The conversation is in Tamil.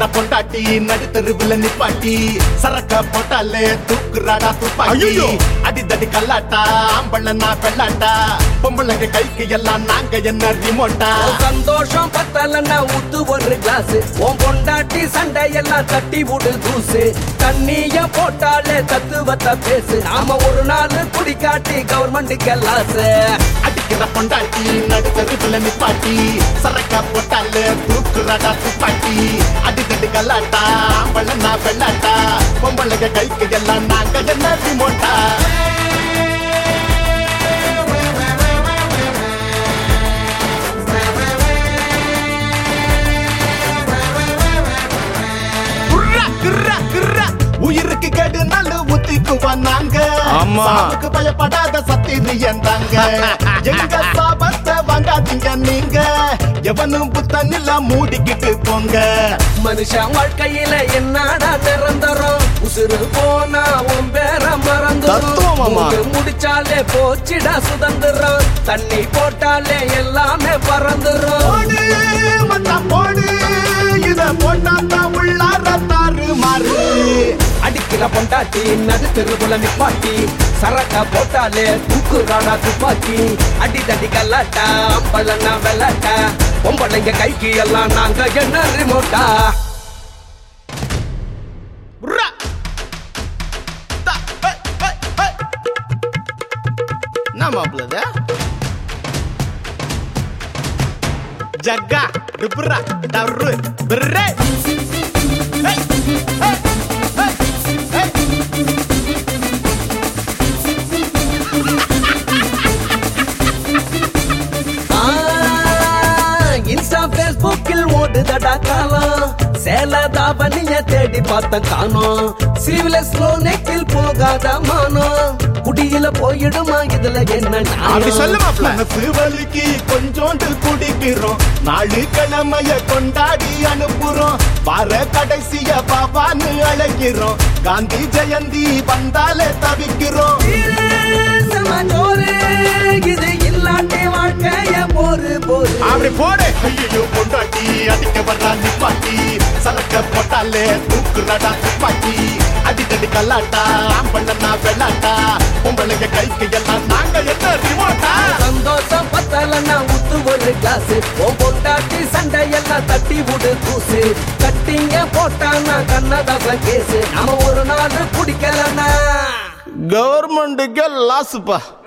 அடிக்கிற பொண்டாட்டி நடுத்தருவுல நிப்பாட்டி சரக்க போட்டாலே தூக்குறாடா துப்பாக்கி ஐயையோ! அடிதடி கல்லாட்டா ஆம்பள நான் பெல்லாட்டா பொம்பளைங்க கைக்கு எல்லாம் நாங்க என்ன ரிமோட்டா உன் சந்தோஷம் பத்தலன்னா ஊத்து ஒரு கிளாஸ் உன் பொண்டாட்டி சண்டை எல்லாம் தட்டி விடு தூசு தண்ணிய போட்டாலே தத்துவத்தை பேசு நாம ஒரு நாள் குடிக்காட்டி கவர்மெண்ட்டுக்கு லாஸ் அடிக்கிற பொண்டாட்டி நடுத்தருவுல நிப்பாட்டி சரக்க போட்டாலே தூக்குறாடா துப்பாக்கி அடிதடி கல்லாட்டா ஆம்பள நான் பெல்லாட்டா பொம்பளைங்க கைக்கு எல்லாம் நாங்க என்ன ரிமோட்டா குர்ரா, குர்ரா, குர்ரா. உயிருக்கு கேடு நல்ல ஊத்திக்குவோம் நாங்க ஆமா. சாவுக்கு பயப்படாத சத்திரியன் தாங்க எங்க சாபத்தை வாங்காதீங்க நீங்க எவனும் புத்தனில மூடிக்கிட்டு போங்க மனுஷன் வாழ்க்கையில என்னடா நிரந்தரம் உசுறு போனா உன் பேர மறந்துரும் தத்துவம் மாமா. மூடு முடிச்சாலே போச்சுடா சுதந்திரம் தண்ணி போட்டாலே எல்லாமே பறந்துரும் போடு மச்சான் போடு இத போட்டா தான் உள்ளார தாறு மாறு அடிக்கிற பொண்டாட்டி நடுத்தெருவுல நிப்பாட்டி சரக்கா போட்டாலே தூக்குறாடா துப்பாக்கி அடி தடி கல்லாட்டா அம்பளன்னா வெள்ளாட்டா பொம்பளைங்க கைக்கு எல்லாம் நாங்க என்ன ரிமோட்டா உர்ரா. தா, ஹே, ஹே, ஹே. என்ன மாப்பிள்ள இது? ஜக்கா டுப்ரா டர்ரு பிரே ஹே, ஹே, ஹே, ஹே. ஆ, இன்ஸ்டா பேஸ்புக்கில் ஓடுதடா காலம் சேல தாபனிய தேடி பார்த்த காணோம் சீவ்லெஸ் நெக்கில் போகாத மானம் குடியில போயிடுமா இதுல என்ன அப்படி சொல்லு நியாயம்? மாப்பிள்ள மனசு வலிக்கு கொஞ்சோண்டு குடிக்கிறோம் நாலு கிழமைய கொண்டாடி அனுப்புறோம் வார கடைசிய பாபான்னு அழைக்கிறோம் காந்தி ஜெயந்தி வந்தாலே தவிக்கிறோம் சமாஜோரு, இது இல்லாட்டி வாழ்க்கைய போரு போரு அப்படி போடு ஐயோ பொண்டாட்டி அடிக்க வர்றா நிப்பாட்டி சரக்க போட்டாலே தூக்குறடா துப்பாக்கி அடிக்கடி கல்லாட்டா ஆம்பண்ணா வெள்ளாட்டா பொம்பளைங்க கைக்கு எல்லாம் நாங்க என்ன ரிமோட்டா சந்தோஷம் பத்தலன்னா ஊத்து ஒரு கிளாஸ் உன் பொண்டாட்டி சண்டை எல்லாம் தட்டி விடு தூசு கட்டிங்க போட்டானா கண்ணதாசன் கேசு நாம ஒரு நாள் குடிக்கலன்னா கவர்மெண்ட்டுக்கே லாஸுப்பா